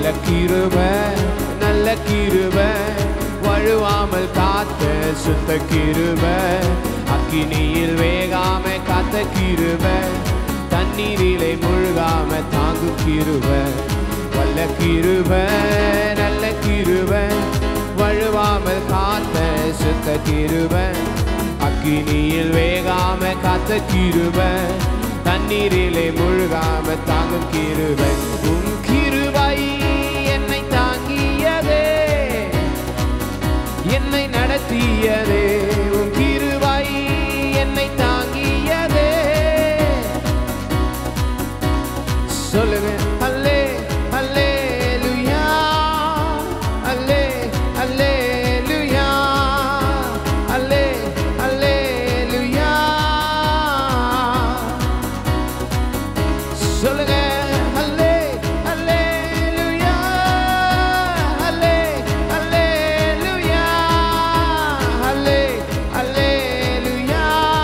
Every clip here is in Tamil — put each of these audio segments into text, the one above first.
வல்ல கிருப நல்ல கிருப வழுவாமல் காத்த சுத்த கிருப அக்கினியில் வேகாம காத்த கிருப தண்ணீரிலே முழுகாம தாங்கும் கிருப வல்ல கிருப நல்ல கிருப வழுவாமல் காத்த சுத்த கிருப அக்கினியில் வேகாம காத்த கிருப தண்ணீரிலே முழுகாம தாங்கும் கிருப உம் கிருபை என்னை தாங்கியதே என்னை நடத்தியதே உன் கிருபை என்னை தாங்கியதே சொல்லுங்க அல்லே அல்லே லுயா அல்லே அல்லே லுயா அல்லே அல்லே லுயா சொல்லுங்க அல்லே அல்லே லுயா அல்லே அல்லே லுயா அல்லே அல்லே லுயா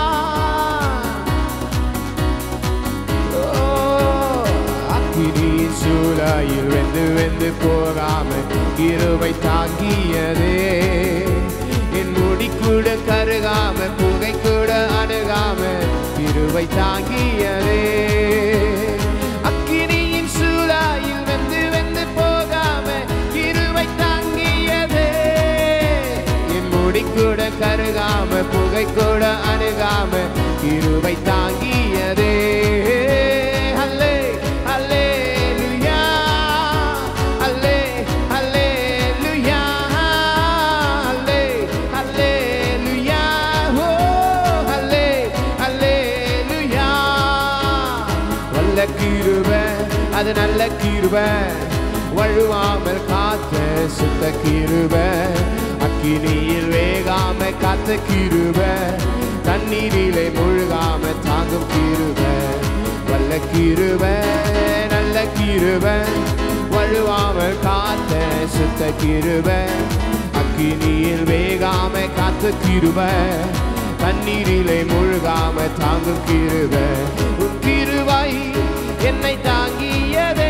அக்கினியின் சூழாயில் வெந்து வெந்து போகாம இருவை தாங்கியதே என் முடி கூட கருகாம புகை கூட அணுகாம இருவை தாங்கியதே அக்கினியின் சூழாயில் வெந்து வெந்து போகாம இருவை தாங்கியதே என் முடி கூட கருகாம புகை கூட அணுகாம இருவை தாங்கியதே அல்லே அல்லே லுயா அல்லே அல்லே லுயா அல்லே அல்லே லுயா ஓ அல்லே அல்லே லுயா வல்ல கிருப அது நல்ல கிருப வழுவாமல் காத்த சுத்த கிருப அக்கினியில் வேகாம காத்த கிருப தண்ணீரிலே முழுகாம தாங்கும் கிருப வல்ல கிருப நல்ல கிருப வழுவாமல் காத்த சுத்த கிருப அக்கினியில் வேகாம காத்த கிருப தண்ணீரிலே முழுகாம தாங்கும் கிருப உன் கிருபை என்னை தாங்கியதே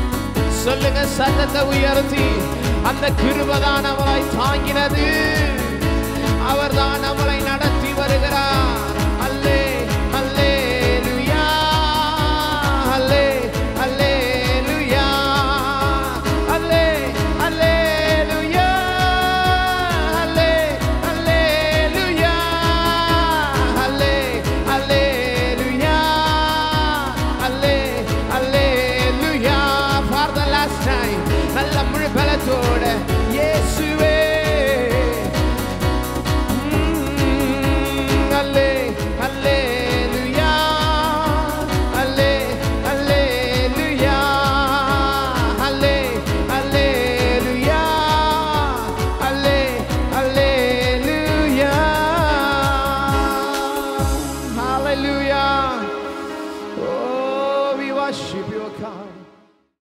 சொல்லுங்க சத்தத்தை உயர்த்தி அந்த கிருபதான் அவளை தாங்கினது